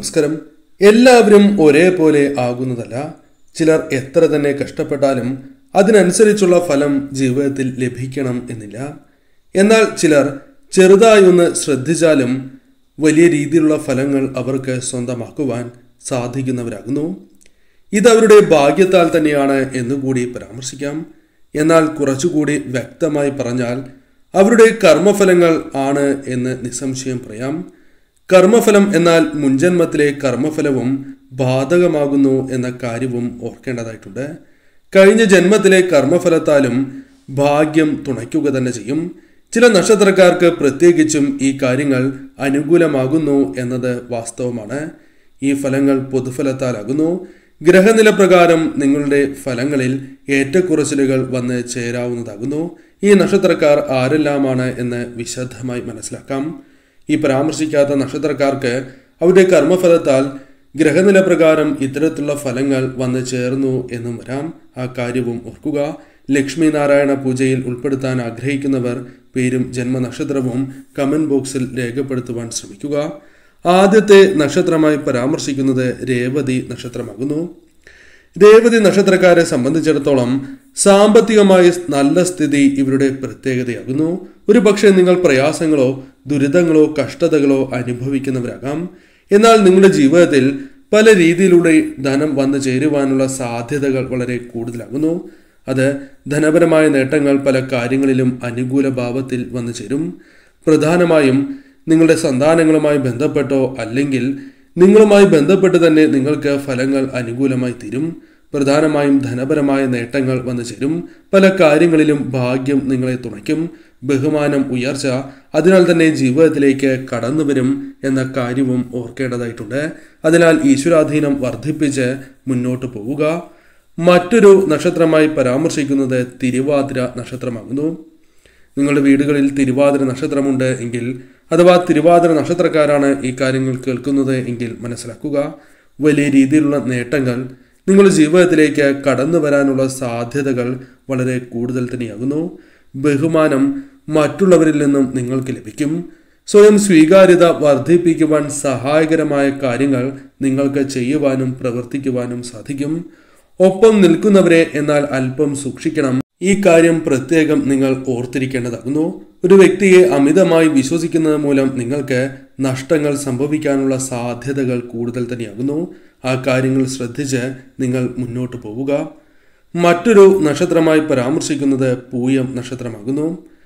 നമസ്കാരം എല്ലാവരും ഒരേപോലെ ആകുന്നതല്ല ചിലർ എത്ര തന്നെ കഷ്ടപ്പെട്ടാലും അതിനനുസരിച്ചുള്ള ഫലം ജീവിതത്തിൽ ലഭിക്കണം എന്നില്ല എന്നാൽ ചിലർ ചെറുതായി ഒന്ന് ശ്രദ്ധിച്ചാലും വലിയ രീതിയിലുള്ള ഫലങ്ങൾ അവർക്ക് സ്വന്തമാക്കുവാൻ സാധിക്കുന്നവരാകുന്നു ഇത് അവരുടെ ഭാഗ്യത്താൽ തന്നെയാണ് എന്നുകൂടി പരാമർശിക്കാം എന്നാൽ കുറച്ചുകൂടി വ്യക്തമായി പറഞ്ഞാൽ അവരുടെ കർമ്മഫലങ്ങൾ ആണ് എന്ന് നിസ്സംശയം പറയാം കർമ്മഫലം എന്നാൽ മുൻജന്മത്തിലെ കർമ്മഫലവും ബാധകമാകുന്നു എന്ന കാര്യവും ഓർക്കേണ്ടതായിട്ടുണ്ട് കഴിഞ്ഞ ജന്മത്തിലെ കർമ്മഫലത്താലും ഭാഗ്യം തുണയ്ക്കുക തന്നെ ചെയ്യും ചില നക്ഷത്രക്കാർക്ക് പ്രത്യേകിച്ചും ഈ കാര്യങ്ങൾ അനുകൂലമാകുന്നു എന്നത് വാസ്തവമാണ് ഈ ഫലങ്ങൾ പൊതുഫലത്താലാകുന്നു ഗ്രഹനില പ്രകാരം നിങ്ങളുടെ ഫലങ്ങളിൽ ഏറ്റക്കുറച്ചിലുകൾ വന്ന് ചേരാവുന്നതാകുന്നു ഈ നക്ഷത്രക്കാർ ആരെല്ലാമാണ് എന്ന് വിശദമായി മനസ്സിലാക്കാം ഈ പരാമർശിക്കാത്ത നക്ഷത്രക്കാർക്ക് അവരുടെ കർമ്മഫലത്താൽ ഗ്രഹനില പ്രകാരം ഇത്തരത്തിലുള്ള ഫലങ്ങൾ വന്ന് ചേർന്നു എന്നും വരാം ആ കാര്യവും ഓർക്കുക ലക്ഷ്മി നാരായണ പൂജയിൽ ഉൾപ്പെടുത്താൻ ആഗ്രഹിക്കുന്നവർ പേരും ജന്മനക്ഷത്രവും കമന്റ് ബോക്സിൽ രേഖപ്പെടുത്തുവാൻ ശ്രമിക്കുക ആദ്യത്തെ നക്ഷത്രമായി പരാമർശിക്കുന്നത് രേവതി നക്ഷത്രമാകുന്നു രേവതി നക്ഷത്രക്കാരെ സംബന്ധിച്ചിടത്തോളം സാമ്പത്തികമായി നല്ല സ്ഥിതി ഇവരുടെ പ്രത്യേകതയാകുന്നു ഒരു പക്ഷേ നിങ്ങൾ പ്രയാസങ്ങളോ ദുരിതങ്ങളോ കഷ്ടതകളോ അനുഭവിക്കുന്നവരാകാം എന്നാൽ നിങ്ങളുടെ ജീവിതത്തിൽ പല രീതിയിലൂടെ ധനം വന്നു ചേരുവാനുള്ള സാധ്യതകൾ വളരെ കൂടുതലാകുന്നു അത് ധനപരമായ നേട്ടങ്ങൾ പല കാര്യങ്ങളിലും അനുകൂല ഭാവത്തിൽ വന്നു ചേരും പ്രധാനമായും നിങ്ങളുടെ സന്താനങ്ങളുമായി ബന്ധപ്പെട്ടോ അല്ലെങ്കിൽ നിങ്ങളുമായി ബന്ധപ്പെട്ട് തന്നെ നിങ്ങൾക്ക് ഫലങ്ങൾ അനുകൂലമായി തീരും പ്രധാനമായും ധനപരമായ നേട്ടങ്ങൾ വന്നു ചേരും പല കാര്യങ്ങളിലും ഭാഗ്യം നിങ്ങളെ തുണയ്ക്കും ബഹുമാനം ഉയർച്ച അതിനാൽ തന്നെ ജീവിതത്തിലേക്ക് കടന്നു വരും എന്ന കാര്യവും ഓർക്കേണ്ടതായിട്ടുണ്ട് അതിനാൽ ഈശ്വരാധീനം വർദ്ധിപ്പിച്ച് മുന്നോട്ട് പോവുക മറ്റൊരു നക്ഷത്രമായി പരാമർശിക്കുന്നത് തിരുവാതിര നക്ഷത്രമാകുന്നു നിങ്ങളുടെ വീടുകളിൽ തിരുവാതിര നക്ഷത്രമുണ്ട് എങ്കിൽ അഥവാ തിരുവാതിര നക്ഷത്രക്കാരാണ് ഈ കാര്യങ്ങൾ കേൾക്കുന്നത് എങ്കിൽ മനസ്സിലാക്കുക വലിയ രീതിയിലുള്ള നേട്ടങ്ങൾ നിങ്ങളുടെ ജീവിതത്തിലേക്ക് കടന്നു വരാനുള്ള സാധ്യതകൾ വളരെ കൂടുതൽ തന്നെയാകുന്നു ബഹുമാനം മറ്റുള്ളവരിൽ നിന്നും നിങ്ങൾക്ക് ലഭിക്കും സ്വയം സ്വീകാര്യത വർദ്ധിപ്പിക്കുവാൻ സഹായകരമായ കാര്യങ്ങൾ നിങ്ങൾക്ക് ചെയ്യുവാനും പ്രവർത്തിക്കുവാനും സാധിക്കും ഒപ്പം നിൽക്കുന്നവരെ എന്നാൽ അല്പം സൂക്ഷിക്കണം ഈ കാര്യം പ്രത്യേകം നിങ്ങൾ ഓർത്തിരിക്കേണ്ടതാകുന്നു ഒരു വ്യക്തിയെ അമിതമായി വിശ്വസിക്കുന്നത് മൂലം നിങ്ങൾക്ക് നഷ്ടങ്ങൾ സംഭവിക്കാനുള്ള സാധ്യതകൾ കൂടുതൽ തന്നെയാകുന്നു ആ കാര്യങ്ങൾ ശ്രദ്ധിച്ച് നിങ്ങൾ മുന്നോട്ട് പോവുക മറ്റൊരു നക്ഷത്രമായി പരാമർശിക്കുന്നത് പൂയം നക്ഷത്രമാകുന്നു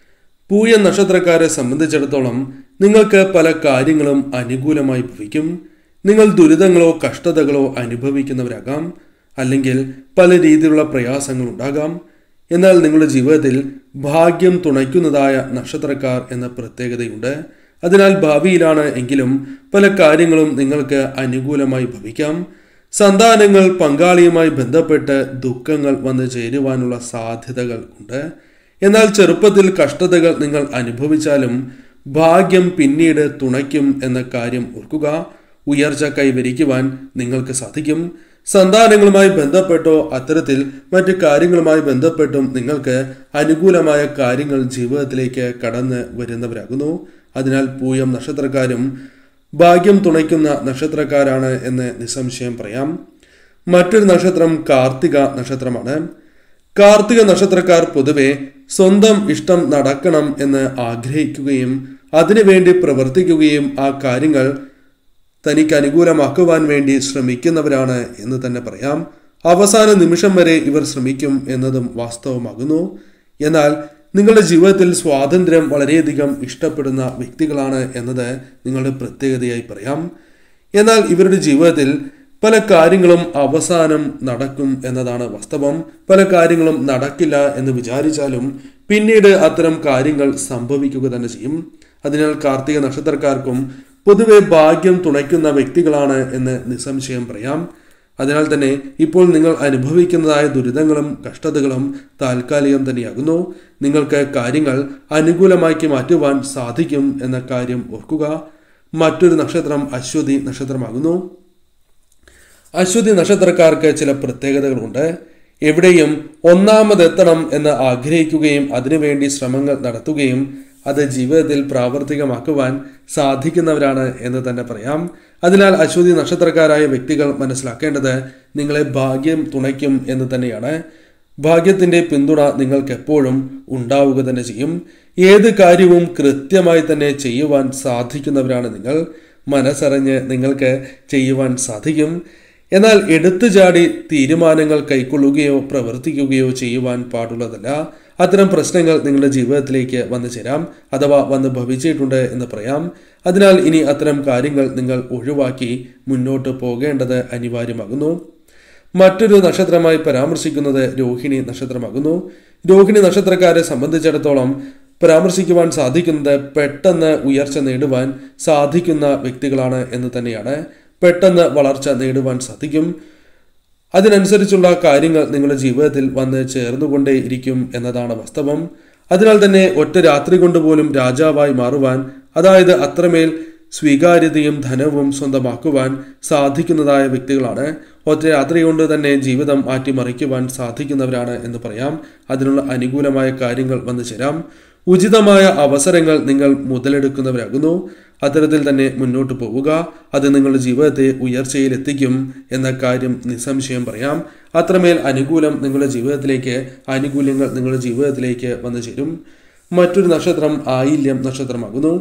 പൂയം നക്ഷത്രക്കാരെ സംബന്ധിച്ചിടത്തോളം നിങ്ങൾക്ക് പല കാര്യങ്ങളും അനുകൂലമായി ഭവിക്കും നിങ്ങൾ ദുരിതങ്ങളോ കഷ്ടതകളോ അനുഭവിക്കുന്നവരാകാം അല്ലെങ്കിൽ പല രീതിയിലുള്ള പ്രയാസങ്ങൾ ഉണ്ടാകാം എന്നാൽ നിങ്ങളുടെ ജീവിതത്തിൽ ഭാഗ്യം തുണയ്ക്കുന്നതായ നക്ഷത്രക്കാർ എന്ന പ്രത്യേകതയുണ്ട് അതിനാൽ ഭാവിയിലാണ് എങ്കിലും പല കാര്യങ്ങളും നിങ്ങൾക്ക് അനുകൂലമായി ഭവിക്കാം സന്താനങ്ങൾ പങ്കാളിയുമായി ബന്ധപ്പെട്ട് ദുഃഖങ്ങൾ വന്നു ചേരുവാനുള്ള സാധ്യതകൾ ഉണ്ട് എന്നാൽ ചെറുപ്പത്തിൽ കഷ്ടതകൾ നിങ്ങൾ അനുഭവിച്ചാലും ഭാഗ്യം പിന്നീട് തുണയ്ക്കും എന്ന കാര്യം ഓർക്കുക ഉയർച്ച കൈവരിക്കുവാൻ നിങ്ങൾക്ക് സാധിക്കും സന്താനങ്ങളുമായി ബന്ധപ്പെട്ടോ അത്തരത്തിൽ മറ്റു കാര്യങ്ങളുമായി ബന്ധപ്പെട്ടും നിങ്ങൾക്ക് അനുകൂലമായ കാര്യങ്ങൾ ജീവിതത്തിലേക്ക് കടന്ന് വരുന്നവരാകുന്നു അതിനാൽ പൂയം നക്ഷത്രക്കാരും ഭാഗ്യം തുണയ്ക്കുന്ന നക്ഷത്രക്കാരാണ് എന്ന് നിസ്സംശയം പറയാം മറ്റൊരു നക്ഷത്രം കാർത്തിക നക്ഷത്രമാണ് കാർത്തിക നക്ഷത്രക്കാർ പൊതുവെ സ്വന്തം ഇഷ്ടം നടക്കണം എന്ന് ആഗ്രഹിക്കുകയും അതിനുവേണ്ടി പ്രവർത്തിക്കുകയും ആ കാര്യങ്ങൾ തനിക്ക് അനുകൂലമാക്കുവാൻ വേണ്ടി ശ്രമിക്കുന്നവരാണ് എന്ന് തന്നെ പറയാം അവസാന നിമിഷം വരെ ഇവർ ശ്രമിക്കും എന്നതും വാസ്തവമാകുന്നു എന്നാൽ നിങ്ങളുടെ ജീവിതത്തിൽ സ്വാതന്ത്ര്യം വളരെയധികം ഇഷ്ടപ്പെടുന്ന വ്യക്തികളാണ് എന്നത് നിങ്ങളുടെ പ്രത്യേകതയായി പറയാം എന്നാൽ ഇവരുടെ ജീവിതത്തിൽ പല കാര്യങ്ങളും അവസാനം നടക്കും എന്നതാണ് വാസ്തവം പല കാര്യങ്ങളും നടക്കില്ല എന്ന് വിചാരിച്ചാലും പിന്നീട് അത്തരം കാര്യങ്ങൾ സംഭവിക്കുക തന്നെ ചെയ്യും അതിനാൽ കാർത്തിക നക്ഷത്രക്കാർക്കും പൊതുവെ ഭാഗ്യം തുണയ്ക്കുന്ന വ്യക്തികളാണ് എന്ന് നിസ്സംശയം പറയാം അതിനാൽ തന്നെ ഇപ്പോൾ നിങ്ങൾ അനുഭവിക്കുന്നതായ ദുരിതങ്ങളും കഷ്ടതകളും താൽക്കാലികം തന്നെയാകുന്നു നിങ്ങൾക്ക് കാര്യങ്ങൾ അനുകൂലമാക്കി മാറ്റുവാൻ സാധിക്കും എന്ന കാര്യം ഓർക്കുക മറ്റൊരു നക്ഷത്രം അശ്വതി നക്ഷത്രമാകുന്നു അശ്വതി നക്ഷത്രക്കാർക്ക് ചില പ്രത്യേകതകളുണ്ട് എവിടെയും ഒന്നാമതെത്തണം എന്ന് ആഗ്രഹിക്കുകയും അതിനുവേണ്ടി ശ്രമങ്ങൾ നടത്തുകയും അത് ജീവിതത്തിൽ പ്രാവർത്തികമാക്കുവാൻ സാധിക്കുന്നവരാണ് എന്ന് തന്നെ പറയാം അതിനാൽ അശ്വതി നക്ഷത്രക്കാരായ വ്യക്തികൾ മനസ്സിലാക്കേണ്ടത് നിങ്ങളെ ഭാഗ്യം തുണയ്ക്കും എന്ന് തന്നെയാണ് ഭാഗ്യത്തിന്റെ പിന്തുണ നിങ്ങൾക്ക് എപ്പോഴും ഉണ്ടാവുക തന്നെ ചെയ്യും ഏത് കാര്യവും കൃത്യമായി തന്നെ ചെയ്യുവാൻ സാധിക്കുന്നവരാണ് നിങ്ങൾ മനസ്സറിഞ്ഞ് നിങ്ങൾക്ക് ചെയ്യുവാൻ സാധിക്കും എന്നാൽ എടുത്തു ചാടി തീരുമാനങ്ങൾ കൈക്കൊള്ളുകയോ പ്രവർത്തിക്കുകയോ ചെയ്യുവാൻ പാടുള്ളതല്ല അത്തരം പ്രശ്നങ്ങൾ നിങ്ങളുടെ ജീവിതത്തിലേക്ക് വന്നു ചേരാം അഥവാ വന്ന് ഭവിച്ചിട്ടുണ്ട് എന്ന് പറയാം അതിനാൽ ഇനി അത്തരം കാര്യങ്ങൾ നിങ്ങൾ ഒഴിവാക്കി മുന്നോട്ട് പോകേണ്ടത് അനിവാര്യമാകുന്നു മറ്റൊരു നക്ഷത്രമായി പരാമർശിക്കുന്നത് രോഹിണി നക്ഷത്രമാകുന്നു രോഹിണി നക്ഷത്രക്കാരെ സംബന്ധിച്ചിടത്തോളം പരാമർശിക്കുവാൻ സാധിക്കുന്നത് പെട്ടെന്ന് ഉയർച്ച നേടുവാൻ സാധിക്കുന്ന വ്യക്തികളാണ് എന്ന് തന്നെയാണ് പെട്ടെന്ന് വളർച്ച നേടുവാൻ സാധിക്കും അതിനനുസരിച്ചുള്ള കാര്യങ്ങൾ നിങ്ങളുടെ ജീവിതത്തിൽ വന്ന് ചേർന്നുകൊണ്ടേ ഇരിക്കും എന്നതാണ് വാസ്തവം അതിനാൽ തന്നെ ഒറ്റ രാത്രി കൊണ്ട് പോലും രാജാവായി മാറുവാൻ അതായത് അത്രമേൽ സ്വീകാര്യതയും ധനവും സ്വന്തമാക്കുവാൻ സാധിക്കുന്നതായ വ്യക്തികളാണ് ഒറ്റ രാത്രി കൊണ്ട് തന്നെ ജീവിതം മാറ്റിമറിക്കുവാൻ സാധിക്കുന്നവരാണ് എന്ന് പറയാം അതിനുള്ള അനുകൂലമായ കാര്യങ്ങൾ വന്നു ചേരാം ഉചിതമായ അവസരങ്ങൾ നിങ്ങൾ മുതലെടുക്കുന്നവരാകുന്നു അത്തരത്തിൽ തന്നെ മുന്നോട്ട് പോവുക അത് നിങ്ങളുടെ ജീവിതത്തെ ഉയർച്ചയിൽ എത്തിക്കും എന്ന കാര്യം നിസ്സംശയം പറയാം അത്രമേൽ അനുകൂലം നിങ്ങളുടെ ജീവിതത്തിലേക്ക് ആനുകൂല്യങ്ങൾ നിങ്ങളുടെ ജീവിതത്തിലേക്ക് വന്നു ചേരും മറ്റൊരു നക്ഷത്രം ആയില്യം നക്ഷത്രമാകുന്നു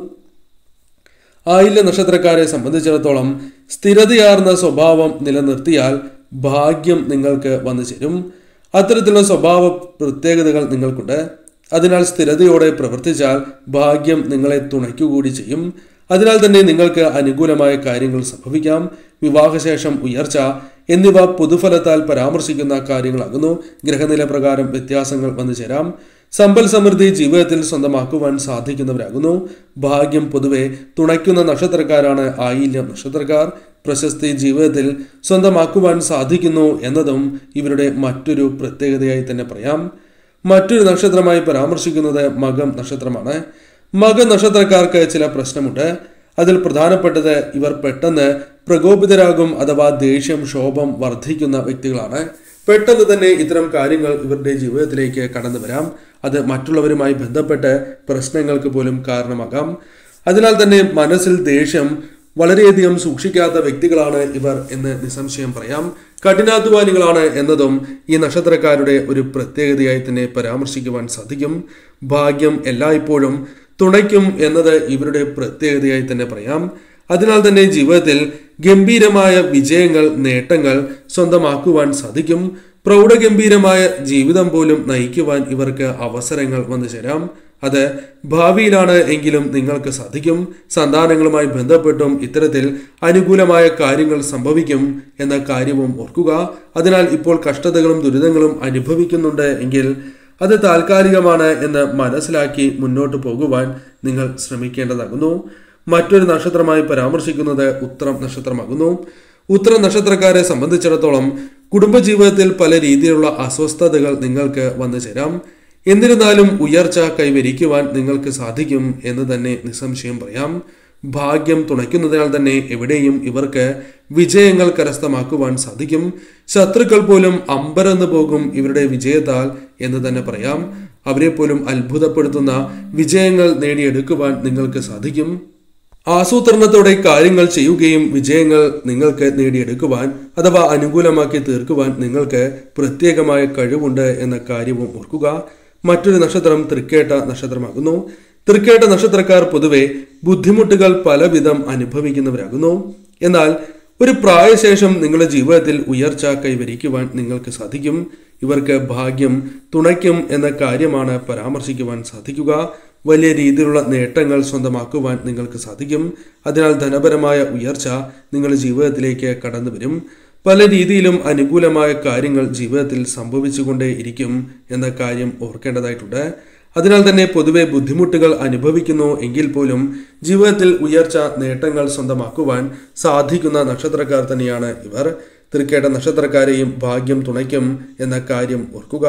ആയില്യ നക്ഷത്രക്കാരെ സംബന്ധിച്ചിടത്തോളം സ്ഥിരതയാർന്ന സ്വഭാവം നിലനിർത്തിയാൽ ഭാഗ്യം നിങ്ങൾക്ക് വന്നു ചേരും അത്തരത്തിലുള്ള സ്വഭാവ പ്രത്യേകതകൾ നിങ്ങൾക്കുണ്ട് അതിനാൽ സ്ഥിരതയോടെ പ്രവർത്തിച്ചാൽ ഭാഗ്യം നിങ്ങളെ തുണയ്ക്കുകൂടി ചെയ്യും അതിനാൽ തന്നെ നിങ്ങൾക്ക് അനുകൂലമായ കാര്യങ്ങൾ സംഭവിക്കാം വിവാഹശേഷം ഉയർച്ച എന്നിവ പൊതുഫലത്താൽ പരാമർശിക്കുന്ന കാര്യങ്ങളാകുന്നു ഗ്രഹനില പ്രകാരം വ്യത്യാസങ്ങൾ വന്നു ചേരാം സമ്പൽ സമൃദ്ധി ജീവിതത്തിൽ സ്വന്തമാക്കുവാൻ സാധിക്കുന്നവരാകുന്നു ഭാഗ്യം പൊതുവെ തുണയ്ക്കുന്ന നക്ഷത്രക്കാരാണ് ആയില്യം നക്ഷത്രക്കാർ പ്രശസ്തി ജീവിതത്തിൽ സ്വന്തമാക്കുവാൻ സാധിക്കുന്നു എന്നതും ഇവരുടെ മറ്റൊരു പ്രത്യേകതയായി തന്നെ പറയാം മറ്റൊരു നക്ഷത്രമായി പരാമർശിക്കുന്നത് മകം നക്ഷത്രമാണ് മക നക്ഷത്രക്കാർക്ക് ചില പ്രശ്നമുണ്ട് അതിൽ പ്രധാനപ്പെട്ടത് ഇവർ പെട്ടെന്ന് പ്രകോപിതരാകും അഥവാ ദേഷ്യം ശോഭം വർദ്ധിക്കുന്ന വ്യക്തികളാണ് പെട്ടെന്ന് തന്നെ ഇത്തരം കാര്യങ്ങൾ ഇവരുടെ ജീവിതത്തിലേക്ക് കടന്നു വരാം അത് മറ്റുള്ളവരുമായി ബന്ധപ്പെട്ട് പ്രശ്നങ്ങൾക്ക് പോലും കാരണമാകാം അതിനാൽ തന്നെ മനസ്സിൽ ദേഷ്യം വളരെയധികം സൂക്ഷിക്കാത്ത വ്യക്തികളാണ് ഇവർ എന്ന് നിസ്സംശയം പറയാം കഠിനാധ്വാനികളാണ് എന്നതും ഈ നക്ഷത്രക്കാരുടെ ഒരു പ്രത്യേകതയായി തന്നെ പരാമർശിക്കുവാൻ സാധിക്കും ഭാഗ്യം എല്ലായ്പ്പോഴും തുണയ്ക്കും എന്നത് ഇവരുടെ പ്രത്യേകതയായി തന്നെ പറയാം അതിനാൽ തന്നെ ജീവിതത്തിൽ ഗംഭീരമായ വിജയങ്ങൾ നേട്ടങ്ങൾ സ്വന്തമാക്കുവാൻ സാധിക്കും പ്രൗഢഗംഭീരമായ ജീവിതം പോലും നയിക്കുവാൻ ഇവർക്ക് അവസരങ്ങൾ വന്നു ചേരാം അത് ഭാവിയിലാണ് എങ്കിലും നിങ്ങൾക്ക് സാധിക്കും സന്താനങ്ങളുമായി ബന്ധപ്പെട്ടും ഇത്തരത്തിൽ അനുകൂലമായ കാര്യങ്ങൾ സംഭവിക്കും എന്ന കാര്യവും ഓർക്കുക അതിനാൽ ഇപ്പോൾ കഷ്ടതകളും ദുരിതങ്ങളും അനുഭവിക്കുന്നുണ്ട് എങ്കിൽ അത് താൽക്കാലികമാണ് എന്ന് മനസ്സിലാക്കി മുന്നോട്ട് പോകുവാൻ നിങ്ങൾ ശ്രമിക്കേണ്ടതാകുന്നു മറ്റൊരു നക്ഷത്രമായി പരാമർശിക്കുന്നത് ഉത്രം നക്ഷത്രമാകുന്നു ഉത്തര നക്ഷത്രക്കാരെ സംബന്ധിച്ചിടത്തോളം കുടുംബജീവിതത്തിൽ പല രീതിയിലുള്ള അസ്വസ്ഥതകൾ നിങ്ങൾക്ക് വന്നു ചേരാം എന്നിരുന്നാലും ഉയർച്ച കൈവരിക്കുവാൻ നിങ്ങൾക്ക് സാധിക്കും എന്ന് തന്നെ നിസ്സംശയം പറയാം ഭാഗ്യം തുണയ്ക്കുന്നതിനാൽ തന്നെ എവിടെയും ഇവർക്ക് വിജയങ്ങൾ കരസ്ഥമാക്കുവാൻ സാധിക്കും ശത്രുക്കൾ പോലും അമ്പരന്ന് പോകും ഇവരുടെ വിജയത്താൽ എന്ന് തന്നെ പറയാം അവരെ പോലും അത്ഭുതപ്പെടുത്തുന്ന വിജയങ്ങൾ നേടിയെടുക്കുവാൻ നിങ്ങൾക്ക് സാധിക്കും ആസൂത്രണത്തോടെ കാര്യങ്ങൾ ചെയ്യുകയും വിജയങ്ങൾ നിങ്ങൾക്ക് നേടിയെടുക്കുവാൻ അഥവാ അനുകൂലമാക്കി തീർക്കുവാൻ നിങ്ങൾക്ക് പ്രത്യേകമായ കഴിവുണ്ട് എന്ന കാര്യവും ഓർക്കുക മറ്റൊരു നക്ഷത്രം തൃക്കേട്ട നക്ഷത്രമാകുന്നു തൃക്കേട്ട നക്ഷത്രക്കാർ പൊതുവെ ബുദ്ധിമുട്ടുകൾ പലവിധം അനുഭവിക്കുന്നവരാകുന്നു എന്നാൽ ഒരു പ്രായശേഷം നിങ്ങളുടെ ജീവിതത്തിൽ ഉയർച്ച കൈവരിക്കുവാൻ നിങ്ങൾക്ക് സാധിക്കും ഇവർക്ക് ഭാഗ്യം തുണയ്ക്കും എന്ന കാര്യമാണ് പരാമർശിക്കുവാൻ സാധിക്കുക വലിയ രീതിയിലുള്ള നേട്ടങ്ങൾ സ്വന്തമാക്കുവാൻ നിങ്ങൾക്ക് സാധിക്കും അതിനാൽ ധനപരമായ ഉയർച്ച നിങ്ങളുടെ ജീവിതത്തിലേക്ക് കടന്നു വരും പല രീതിയിലും അനുകൂലമായ കാര്യങ്ങൾ ജീവിതത്തിൽ സംഭവിച്ചുകൊണ്ടേ ഇരിക്കും എന്ന കാര്യം ഓർക്കേണ്ടതായിട്ടുണ്ട് അതിനാൽ തന്നെ പൊതുവെ ബുദ്ധിമുട്ടുകൾ അനുഭവിക്കുന്നു എങ്കിൽ പോലും ജീവിതത്തിൽ ഉയർച്ച നേട്ടങ്ങൾ സ്വന്തമാക്കുവാൻ സാധിക്കുന്ന നക്ഷത്രക്കാർ തന്നെയാണ് ഇവർ തൃക്കേട്ട നക്ഷത്രക്കാരെയും ഭാഗ്യം തുണയ്ക്കും എന്ന കാര്യം ഓർക്കുക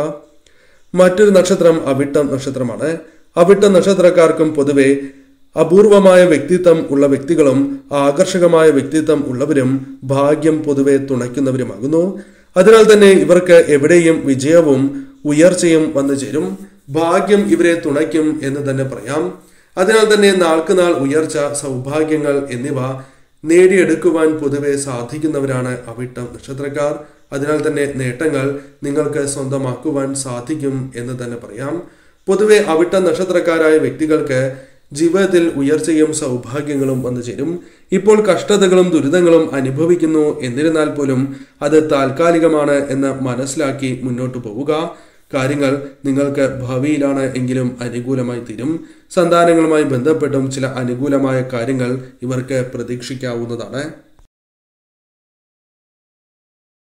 മറ്റൊരു നക്ഷത്രം അവിട്ടം നക്ഷത്രമാണ് അവിട്ട നക്ഷത്രക്കാർക്കും പൊതുവെ അപൂർവമായ വ്യക്തിത്വം ഉള്ള വ്യക്തികളും ആകർഷകമായ വ്യക്തിത്വം ഉള്ളവരും ഭാഗ്യം പൊതുവെ തുണയ്ക്കുന്നവരുമാകുന്നു അതിനാൽ തന്നെ ഇവർക്ക് എവിടെയും വിജയവും ഉയർച്ചയും വന്നു ചേരും ഭാഗ്യം ഇവരെ തുണയ്ക്കും എന്ന് തന്നെ പറയാം അതിനാൽ തന്നെ നാൾക്കുനാൾ ഉയർച്ച സൗഭാഗ്യങ്ങൾ എന്നിവ നേടിയെടുക്കുവാൻ പൊതുവെ സാധിക്കുന്നവരാണ് അവിട്ടം നക്ഷത്രക്കാർ അതിനാൽ തന്നെ നേട്ടങ്ങൾ നിങ്ങൾക്ക് സ്വന്തമാക്കുവാൻ സാധിക്കും എന്ന് തന്നെ പറയാം പൊതുവെ അവിട്ട നക്ഷത്രക്കാരായ വ്യക്തികൾക്ക് ജീവിതത്തിൽ ഉയർച്ചയും സൗഭാഗ്യങ്ങളും വന്നു ചേരും ഇപ്പോൾ കഷ്ടതകളും ദുരിതങ്ങളും അനുഭവിക്കുന്നു എന്നിരുന്നാൽ പോലും അത് താൽക്കാലികമാണ് എന്ന് മനസ്സിലാക്കി മുന്നോട്ട് പോവുക കാര്യങ്ങൾ നിങ്ങൾക്ക് ഭാവിയിലാണ് എങ്കിലും അനുകൂലമായി തീരും സന്താനങ്ങളുമായി ബന്ധപ്പെട്ടും ചില അനുകൂലമായ കാര്യങ്ങൾ ഇവർക്ക് പ്രതീക്ഷിക്കാവുന്നതാണ്